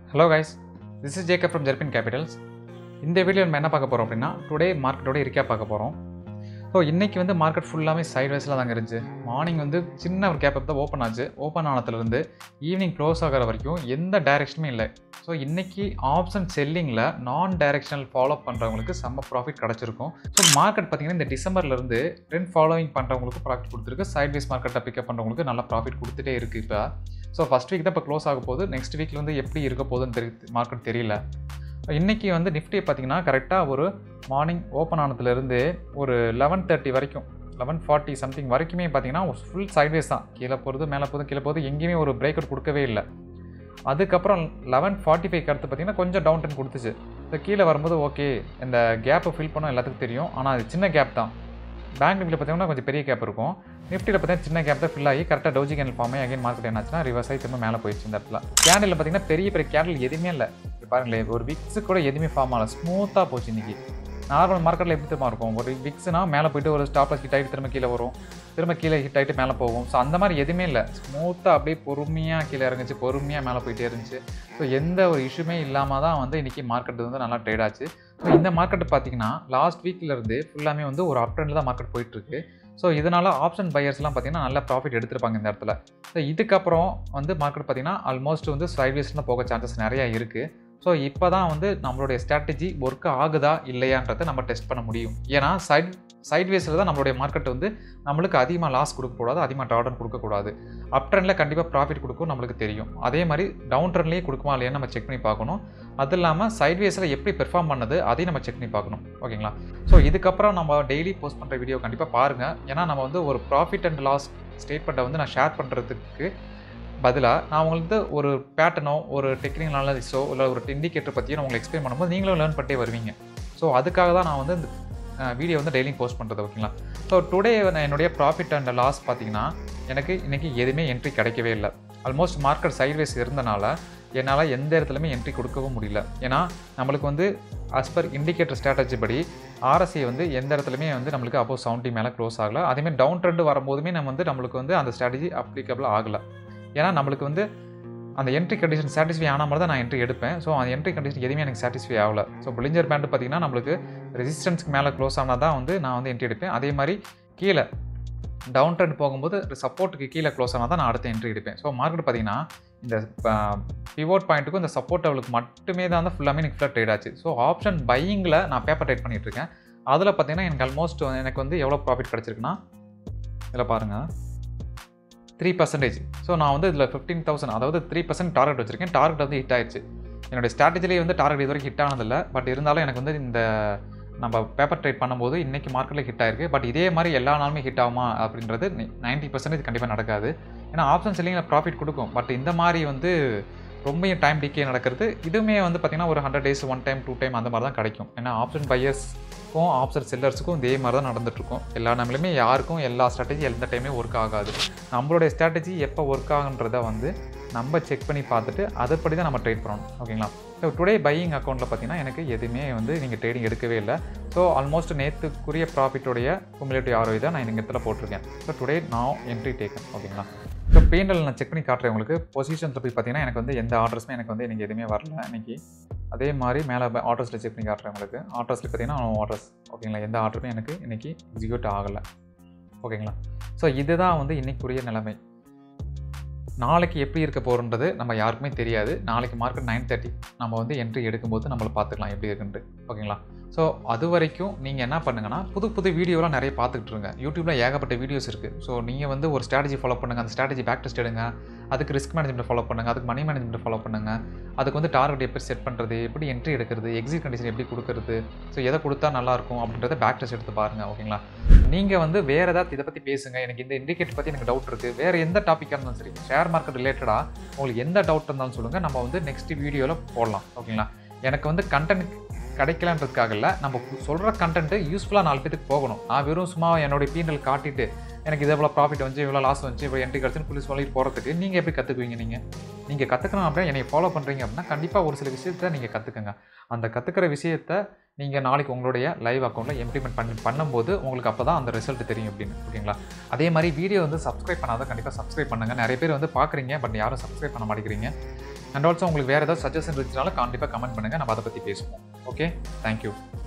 hello guys this is Jacob from Jerbin Capitals இந்த video நம்ம என்ன பார்க்க போகிறோம் அப்படின்னா டுடே மார்க்கெட்டோட இருக்கா பார்க்க போகிறோம் ஸோ இன்றைக்கி வந்து மார்க்கெட் ஃபுல்லாமே சைட் வைஸில் தாங்க இருந்துச்சு மார்னிங் வந்து சின்ன ஒரு கேப் தான் ஓப்பன் ஆச்சு ஓப்பன் ஆனதுலேருந்து ஈவினிங் க்ளோஸ் ஆகிற வரைக்கும் எந்த டைரெக்ஷனுமே இல்லை ஸோ இன்றைக்கி ஆப்ஷன் செல்லிங்கில் நான் டைரெக்ஷனல் ஃபாலோ பண்ணுறவங்களுக்கு செம்ம ப்ராஃபிட் கிடச்சிருக்கும் ஸோ மார்க்கெட் பார்த்தீங்கன்னா இந்த டிசம்பர்லேருந்து ட்ரெண்ட் ஃபாலோவிங் பண்ணுறவங்களுக்கு ப்ராஃபிட் கொடுத்துருக்கு சைட் வைஸ் மார்க்கெட்டை பிக்கப் பண்ணுறவங்களுக்கு நல்ல ப்ராஃபிட் கொடுத்துட்டே இருக்குது இப்போ ஸோ ஃபஸ்ட் வீக் தான் இப்போ க்ளோஸ் ஆக போகுது நெக்ஸ்ட் வீக்கில் வந்து எப்படி இருக்க போகுதுன்னு தெரி மார்க்கெட் தெரியல இன்றைக்கி வந்து நிஃப்டி பார்த்தீங்கன்னா கரெக்டாக ஒரு மார்னிங் ஓப்பன் ஆனதுலேருந்து ஒரு லெவன் தேர்ட்டி வரைக்கும் லெவன் ஃபார்ட்டி சம்திங் வரைக்குமே பார்த்தீங்கன்னா ஒரு ஃபுல் சைட்வேஸ் தான் கீழே போகிறது மேலே போகுது கீழே போகுது எங்கேயுமே ஒரு பிரேக் அவுட் கொடுக்கவே இல்லை அதுக்கப்புறம் லெவன் ஃபார்ட்டி ஃபைவ் அடுத்து பார்த்தீங்கன்னா கொஞ்சம் டவுன் டென் கொடுத்துச்சு ஸோ கீழே வரும்போது ஓகே இந்த கேப்பை ஃபில் பண்ண எல்லாத்துக்கும் தெரியும் ஆனால் அது சின்ன கேப் தான் பேங்க் நிஃப்டியில் பார்த்தீங்கன்னா கொஞ்சம் பெரிய கேப் இருக்கும் நிஃப்டியில் பார்த்தீங்கன்னா சின்ன கேப் தான் ஃபில் ஆகி கரெக்டாக டவுஜி கேண்டில் ஃபார்ம் ஆகி அகைன் மார்க்கெட் என்னாச்சுன்னா ரிவர்ஸ் ஆகி திரும்ப மேலே போயிடுச்சு இந்த இடத்துல கேண்டில் பார்த்தீங்கன்னா பெரிய பெரிய கேண்டில் எதுவுமே இல்லை இப்போ பாருங்களேன் ஒரு விக்ஸு கூட எதுவுமே ஃபார்ம் ஆகல ஸ்மூத்தாக போச்சு இன்றைக்கி நார்மல் மார்க்கெட்டில் எப்படி திரும்ப இருக்கும் ஒரு விக்ஸ்னா மேலே போயிட்டு ஒரு ஸ்டாப்பில் ஹிட் ஆகிட்டு திரும்ப கீழே வரும் திரும்ப கீழே ஹிட் ஆகிட்டு மேலே போகும் ஸோ அந்த மாதிரி எதுவுமே இல்லை ஸ்மூத்தாக அப்படியே பொறுமையாக கீழே இறங்குச்சு பொறுமையாக மேலே போயிட்டே இருந்துச்சு ஸோ எந்த ஒரு இஷ்யூமே இல்லாமல் தான் வந்து இன்றைக்கி மார்க்கெட் வந்து நல்லா ட்ரேட் ஆச்சு ஸோ இந்த மார்க்கெட் பார்த்தீங்கன்னா லாஸ்ட் வீக்லேருந்து ஃபுல்லாமே வந்து ஒரு அப் ட்ரெண்டில் தான் மார்க்கெட் போயிட்டுருக்கு ஸோ இதனால் ஆப்ஷன் பையர்ஸ்லாம் பார்த்தீங்கன்னா நல்ல ப்ராஃபிட் எடுத்திருப்பாங்க இந்த இடத்துல ஸோ இதுக்கப்புறம் வந்து மார்க்கெட் பார்த்தீங்கன்னா ஆல்மோஸ்ட் வந்து சைட்வேஸ்லாம் போக சான்சஸ் நிறையா இருக்குது ஸோ இப்போ தான் வந்து நம்மளுடைய ஸ்ட்ராட்டஜி ஒர்க் ஆகுதா இல்லையான்றதை நம்ம டெஸ்ட் பண்ண முடியும் ஏன்னா சைட் சைட்வேஸில் தான் நம்மளுடைய மார்க்கெட் வந்து நம்மளுக்கு அதிகமாக லாஸ் கொடுக்கக்கூடாது அதிகமாக டார்டன் கொடுக்கக்கூடாது அப் ட்ரெண்டில் கண்டிப்பாக ப்ராஃபிட் கொடுக்கும் நம்மளுக்கு தெரியும் அதே மாதிரி டவுன் ட்ரெண்ட்லேயே கொடுக்குமா இல்லையா நம்ம செக் பண்ணி பார்க்கணும் அது இல்லாமல் சைட்வேஸில் எப்படி பெர்ஃபார்ம் பண்ணது அதையும் நம்ம செக் பண்ணி பார்க்கணும் ஓகேங்களா ஸோ இதுக்கப்புறம் நம்ம டெய்லி போஸ்ட் பண்ணுற வீடியோ கண்டிப்பாக பாருங்கள் ஏன்னா நம்ம வந்து ஒரு ப்ராஃபிட் அண்ட் லாஸ் ஸ்டேட்மெண்ட்டை வந்து நான் ஷேர் பண்ணுறதுக்கு பதிலாக நான் உங்களுக்கு ஒரு பேட்டர்னோ ஒரு டெக்னிக்கல் அனாலிஸோ இல்லை ஒரு இண்டிகேட்டர் பற்றியோ நான் உங்களுக்கு எக்ஸ்பிளைன் பண்ணும்போது நீங்களும் லேர்ன் பண்ணிட்டே வருவீங்க ஸோ அதுக்காக தான் நான் வந்து இந்த வீடியோ வந்து டெய்லியும் போஸ்ட் பண்ணுறது ஓகேங்களா ஸோ டுடே என்னுடைய ப்ராஃபிட் அண்ட் லாஸ் பார்த்தீங்கன்னா எனக்கு இன்றைக்கி எதுவுமே என்ட்ரி கிடைக்கவே இல்லை ஆல்மோஸ்ட் மார்க்கெட் சைட்வேஸ் இருந்தனால என்னால் எந்த இடத்துலையுமே என்ட்ரி கொடுக்கவும் முடியல ஏன்னா நம்மளுக்கு வந்து அஸ் பர் இண்டிகேட்டர் ஸ்ட்ராட்டஜி படி ஆர்எஸ்ஐ வந்து எந்த இடத்துலையுமே வந்து நம்மளுக்கு அப்போ செவன்ட்டி மேலே க்ளோஸ் ஆகலை அதேமாதிரி டவுன் ட்ரெண்ட் வரும்போதுமே நம்ம வந்து நம்மளுக்கு வந்து அந்த ஸ்ட்ராட்டஜி அப்ளிகபிள் ஆகலை ஏன்னா நம்மளுக்கு வந்து அந்த என்ட்ரி கண்டிஷன் சாட்டிஸ்ஃபை ஆன மாதிரி தான் நான் என்ட்ரி எடுப்பேன் ஸோ அந்த என்ட்ரி கண்டிஷன் எதுவுமே எனக்கு சாட்டிஸ்ஃபை ஆகல ஸோ புளிஞ்சர் பேண்ட் பார்த்தீங்கன்னா நம்மளுக்கு ரெசிஸ்டன்ஸ்க்கு மேலே க்ளோஸ் ஆனால் தான் வந்து நான் வந்து என்ட்ரி எடுப்பேன் அதே மாதிரி கீழே டவுன் ட்ரெண்ட் போகும்போது சப்போர்ட்டுக்கு கீழே க்ளோஸ் ஆனால் தான் நான் அடுத்த என்ட்ரி எடுப்பேன் ஸோ மார்க்கெட் பார்த்தீங்கன்னா இந்த பிவோட் பாயிண்ட்டுக்கும் இந்த சப்போர்ட் லெவலுக்கு மட்டுமே தான் வந்து ஃபுல்லாமே எனக்கு ஃபுல்லாக ட்ரேட் ஆச்சு ஸோ ஆப்ஷன் பையிங்கில் நான் பேப்பர் ட்ரேட் பண்ணிகிட்டு இருக்கேன் அதில் பார்த்தீங்கன்னா எனக்கு ஆல்மோஸ்ட் எனக்கு வந்து எவ்வளோ ப்ராஃபிட் கிடச்சிருக்குன்னா இதில் பாருங்கள் த்ரீ பர்சன்டேஜ் ஸோ நான் வந்து இதில் ஃபிஃப்டீன் தௌசண்ட் அதாவது த்ரீ பர்சன்ட் டார்கெட் வச்சிருக்கேன் டார்கெட் வந்து ஹிட் ஆயிடுச்சு என்னுடைய ஸ்ட்ராட்டஜிலேயே வந்து டார்கெட் இது வரைக்கும் ஹிட் ஆனதில்லை பட் இருந்தாலும் எனக்கு வந்து இந்த நம்ம பேப்பர் ட்ரேட் பண்ணும்போது இன்றைக்கி மார்க்கெட்டில் ஹிட் ஆயிருக்கு பட் இதே மாதிரி எல்லா நாளுமே ஹிட் ஆகுமா அப்படின்றது நைன்ட்டி பர்சன்டேஜ் கண்டிப்பாக நடக்காது ஏன்னா ஆப்ஷன் செல்லிங்கில் ப்ராஃபிட் கொடுக்கும் பட் இந்த மாதிரி வந்து ரொம்பவும் டைம் டிகே நடக்கிறது இதுவுமே வந்து பார்த்திங்கன்னா ஒரு hundred days one time two time அந்த மாதிரி தான் கிடைக்கும் ஏன்னா ஆப்ஷன் பையர்ஸ்க்கும் ஆப்ஷன் செல்லர்ஸுக்கும் இதே மாதிரி தான் நடந்துட்டுருக்கும் எல்லா நம்மளுமே யாருக்கும் எல்லா ஸ்ட்ராட்டஜி எந்த டைமே ஒர்க் ஆகாது நம்மளுடைய ஸ்ட்ராட்டஜி எப்போ ஒர்க் ஆகுன்றதை வந்து நம்ம செக் பண்ணி பார்த்துட்டு அதுபடி தான் நம்ம ட்ரேட் பண்ணணும் ஓகேங்களா ஸோ டுடே பையிங் அக்கௌண்ட்டில் பார்த்தீங்கன்னா எனக்கு எதுவுமே வந்து நீங்கள் ட்ரேடிங் எடுக்கவே இல்லை ஸோ ஆல்மோஸ்ட் நேற்றுக்குரிய ப்ராஃபிட்டோடைய குமுலேட்டிவ் ஆரோய் தான் நான் இந்த இடத்துல போட்டிருக்கேன் ஸோ டுடே நான் என்ட்ரி டேக்கன் ஓகேங்களா ஸோ பிஎன்எல் நான் செக் பண்ணி காட்டுறேன் உங்களுக்கு பொசிஷன்ஸில் போய் பார்த்தீங்கன்னா எனக்கு வந்து எந்த ஆர்டர்ஸுமே எனக்கு வந்து எனக்கு எதுவுமே வரல இன்றைக்கி அதே மாதிரி மேலே ஆர்டர்ஸில் செக் பண்ணி காட்டுறேன் உங்களுக்கு ஆர்டர்ஸில் பார்த்தீங்கன்னா ஆர்டர்ஸ் ஓகேங்களா எந்த ஆர்டருமே எனக்கு இன்றைக்கி எக்ஸிக்யூட் ஆகலை ஓகேங்களா ஸோ இதுதான் வந்து இன்றைக்குரிய நிலைமை நாளைக்கு எப்படி இருக்க போகிறன்றது நம்ம யாருக்குமே தெரியாது நாளைக்கு மார்க்கெட் நைன் தேர்ட்டி நம்ம வந்து என்ட்ரி எடுக்கும்போது நம்மளை பார்த்துக்கலாம் எப்படி இருக்குன்ட்டு ஓகேங்களா ஸோ அது வரைக்கும் நீங்கள் என்ன பண்ணுங்கன்னா புது புது வீடியோலாம் நிறைய பார்த்துக்கிட்டு இருங்க யூடியூப்பில் ஏகப்பட்ட வீடியோஸ் இருக்குது ஸோ நீங்கள் வந்து ஒரு ஸ்ட்ராட்டஜி ஃபாலோ பண்ணுங்கள் அந்த ஸ்ட்ராட்டஜி பேக் டெஸ்ட் எடுங்க அதுக்கு ரிஸ்க் மேனேஜ்மெண்ட் ஃபாலோ பண்ணுங்கள் அதுக்கு மணி மேனேஜ்மெண்ட் ஃபாலோ பண்ணுங்கள் அதுக்கு வந்து டார்கெட் எப்படி செட் பண்ணுறது எப்படி என்ட்ரி எடுக்கிறது எக்ஸிட் கண்டிஷன் எப்படி கொடுக்குறது ஸோ எதை கொடுத்தா நல்லாயிருக்கும் அப்படின்றத பேக் டெஸ்ட் எடுத்து பாருங்கள் ஓகேங்களா நீங்கள் வந்து வேறு ஏதாவது இதை பற்றி பேசுங்க எனக்கு இந்த இண்டிகேட்டர் பற்றி எனக்கு டவுட் இருக்குது வேறு எந்த டாப்பிக்காக இருந்தாலும் சரி ஷேர் மார்க்கெட் ரிலேட்டடாக உங்களுக்கு எந்த டவுட் இருந்தாலும் சொல்லுங்கள் நம்ம வந்து நெக்ஸ்ட் வீடியோவில் போடலாம் ஓகேங்களா எனக்கு வந்து கண்டென்ட் கிடைக்கலன்றதுக்காக இல்லை நம்ம சொல்கிற கண்டென்ட்டு யூஸ்ஃபுல்லாக நாலு பேருக்கு போகணும் நான் வெறும் சும்மா என்னுடைய பீனல் காட்டிட்டு எனக்கு இது எவ்வளோ ப்ராஃபிட் வந்து இவ்வளோ லாஸ் வந்து இவ்வளோ என்ட்ரி கிடச்சுன்னு புள்ளி சொல்லிட்டு போகிறதுக்கு நீங்கள் எப்படி கற்றுக்குவீங்க நீங்கள் நீங்கள் கற்றுக்கணும் அப்படின்னா என்னை ஃபாலோ பண்ணுறீங்க அப்படின்னா கண்டிப்பாக ஒரு சில விஷயத்த நீங்கள் கற்றுக்குங்க அந்த கற்றுக்கிற விஷயத்த நீங்கள் நாளைக்கு உங்களுடைய லைவ் அக்கௌண்ட்டில் இம்ப்ளிமெண்ட் பண்ணி பண்ணும்போது உங்களுக்கு அப்போ தான் அந்த ரிசல்ட் தெரியும் அப்படின்னு ஓகேங்களா அதே மாதிரி வீடியோ வந்து சப்ஸ்கிரைப் பண்ணாத கண்டிப்பாக சப்ஸ்கிரைப் பண்ணுங்கள் நிறைய பேர் வந்து பார்க்குறீங்க பட் யாரும் சப்ஸ்கிரைப் பண்ண மாட்டேங்கிறீங்க அண்ட் ஆல்சோ உங்களுக்கு வேறு ஏதாவது சஜஷன் இருந்துச்சுனாலும் கண்டிப்பாக கமெண்ட் பண்ணுங்கள் நம்ம அதை பற்றி பேசுவோம் ஓகே தேங்க்யூ